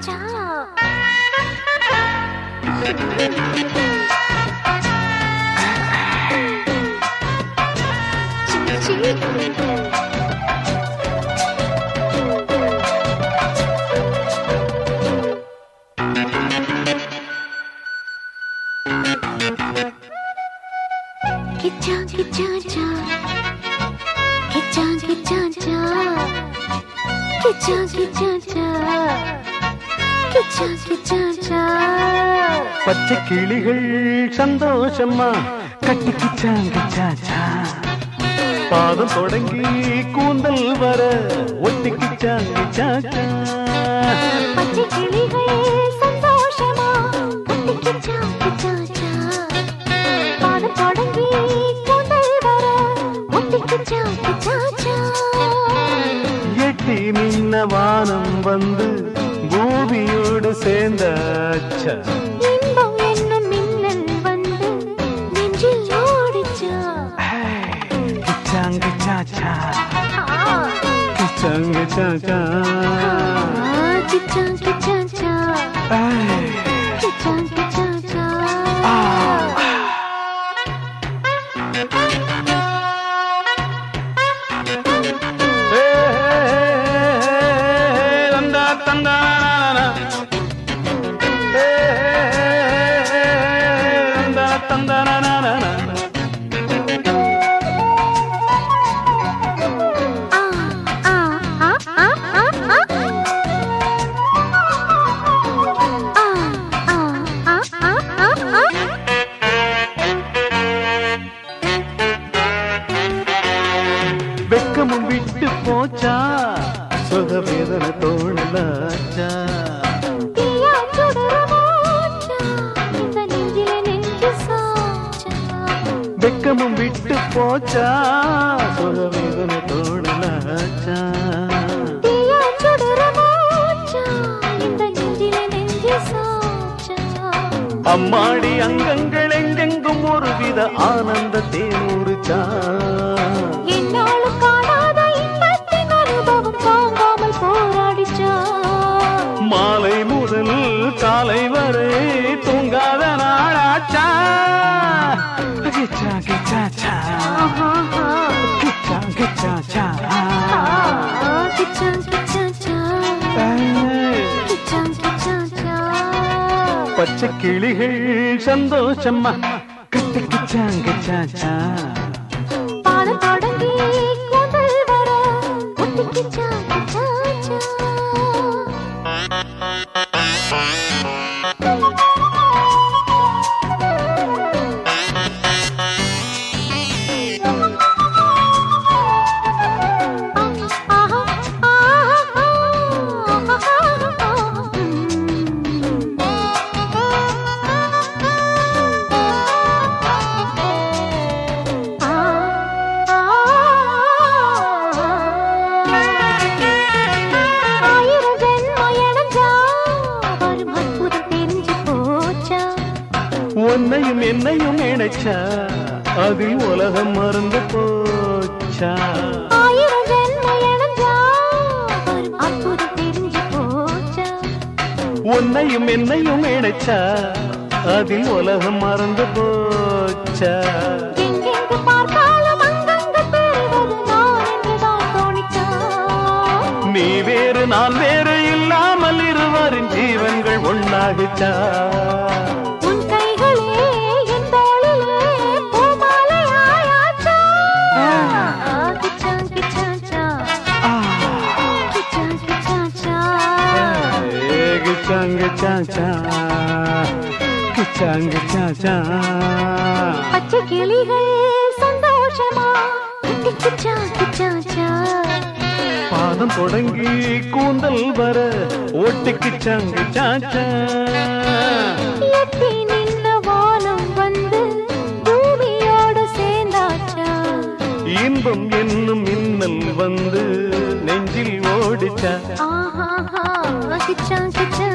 கிச்சா கிச்சா கிச்சா சா கிச்சா கிச்சா சா கிச்சா கிச்சா சா கிச்சா கிச்சா சா பச்சை கிளிகள் சந்தோஷமா கட்டிக்கிச்சாங்கிச்சாச்சா பாதம் தொடங்கி கூந்தல் வர ஒட்டிக்கிச்சாங்கிச்சாச்சா பச்சை கிளிகள் சந்தோஷமா கட்டி கிச்சா கிச்சா சா பாதம் தொடங்கி கூந்தல் வர ஒட்டி கிச்சா கிச்சா சா எட்டி நின்ன வானம் வந்து பூமியோடு சேர்ந்தாச்சா இன்பம் என்னும் மின்னல் வந்து நெஞ்சில் ஓடிச்சா கிச்சாங்கிச்சாச்சா ஆ கிச்சாங்கிச்சாச்சா கிச்சா கிச்சா சா ஏய். கிச்சா கிச்சா சா தந்தா தந்தா தந்தா தந்தா ஆ ஆ ஆ ஆ ஆ ஆ ஆ ஆ ஆ ஆ வெக்கமும் விட்டு போச்சா சுக வேதனை தோணலாச்சா தீயா சுடர மூச்சா இந்த நெஞ்சில நெஞ்சு சாச்சா வெக்கமும் விட்டு போச்சா சுக வேதனை தோணலாச்சா தீயா சுடர மூச்சா இந்த நெஞ்சில நெஞ்சு சாச்சா அம்மாடி அங்கங்கள் எங்கெங்கும் ஒருவித ஆனந்த தேனூறுச்சா என்னாலும் காணாத இன்பத்தின் அனுபவம் தாங்காமல் போராடிச்சா மாலை முதல் காலை வரை தூங்காத நாளாச்சா கிச்சா கிச்சாச்சா கிச்சா கிச்சாச்சா கிச்சா கிச்சா சா கிச்சா கிச்சா சா பச்சை கிளிகள் சந்தோஷமா கட்டு கிச்சாங்க சாச்சா பாதம் தொடங்கி கூந்தல் வர ஒட்டி கிச்சா கிச்சா சா ஆயிரம் ஜென்மம் இணைஞ்சா வரும் அற்புதம் தெரிஞ்சு போச்சா உன்னையும் என்னையும் நினைச்சா அதில் உலகம் மறந்து போச்சா ஆயிரம் ஜென்மம் இணைஞ்சா வரும் அற்புதம் தெரிஞ்சு போச்சா உன்னையும் என்னையும் நினைச்சா அதில் உலகம் மறந்து போச்சா எங்கெங்கு பார்த்தாலும் அங்கங்கு தெரிவது நான் என்றுதான் தோணிச்சா நீ வேறு நான் வேறு இல்லாமல் இருவரின் ஜீவன்கள் ஒன்னாகுச்சா உன் கைகளே என் தோளிலே பூமாலை ஆயாச்சா கிச்சா கிச்சா சா கிச்சா கிச்சா சா கிச்சாங்க சாச்சா கிச்சாங்க சாச்சா பச்சை கிளிகள் சந்தோஷமா கிச்சா கிச்சா சா பாதம் தொடங்கி கூந்தல் வர ஓட்டு கிச்சாங்க சாச்சா எட்டி நின்ன வானம் வந்து பூமியோடு சேர்ந்தாச்சா இன்பம் என்னும் மின்னல் வந்து நெஞ்சில் ஓடிச்சா ஆஹா கிச்சா கிச்சா